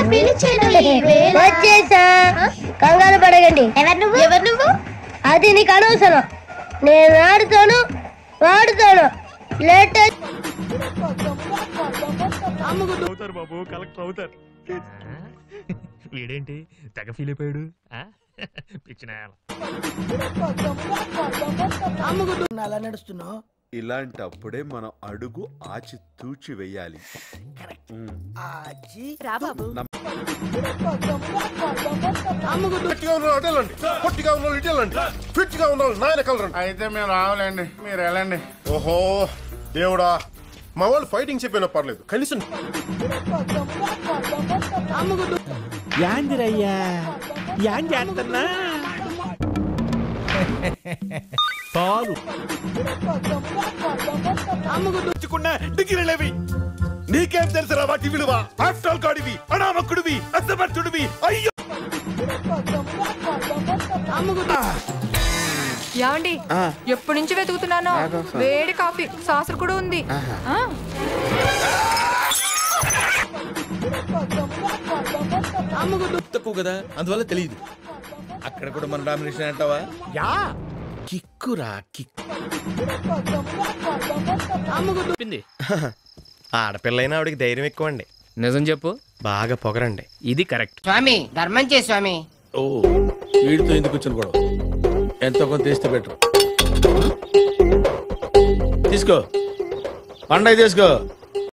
పిలిచెను ఈ వేళ. వచ్చేసా కంగారు పడగండి ఎవరు నువ్వు ఎవరు నువ్వు అది నీకు అనవసరం నేను ఆడుతాను వాడుతాను లేటెస్ట్ అవుతారు బాబు కలెక్టర్ అవుతారు వీడేంటి తెగ ఫీల్ అయిపోయాడు ఆ? పిచ్చిన అలా నడుస్తున్నావు ఇలాంటప్పుడే మనం అడుగు ఆచి తూచి వెయ్యాలి ఉమ్. ఆచి గట్టిగా ఉన్న వాళ్ళు అటెళ్ళండి పొట్టిగా ఉన్న వాళ్ళు ఇటెళ్ళండి ఫిట్ గా ఉన్న వాళ్ళు నాయన కలరండి అయితే మేము రావాలండి మీరు వెళ్ళండి ఓహో దేవుడా మా వాళ్ళు ఫైటింగ్ చెప్పినా పర్లేదు కనీసం యాందిరయ్యా యాన్ చేస్తున్నా పాలు తెచ్చుకున్న డిగ్రీలేవి నీకేం తెలుసురా వాటి విలువ ఆఫ్టర్ గాడివి అనామకుడివి అసమర్థుడివి అయ్యో ఏమండి ఎప్పటి నుంచి వెతుకుతున్నాను వేడి కాఫీ సాసర్ కూడా ఉంది ఆ? తక్కువ కదా అందువల్ల తెలియదు అక్కడ కూడా మన డామినేషన్ అంటావా యా కిక్కురా కిక్ ఆడపిల్లైనా ఆవిడకి ధైర్యం ఎక్కువ అండి నిజం చెప్పు బాగా పొగరండి ఇది కరెక్ట్ స్వామి ధర్మం చే స్వామి ఓ వీడితో ఎందుకు వచ్చిన గొడవ ఎంతో కొంత తీస్తే బెటర్ తీసుకో పండగ తీసుకో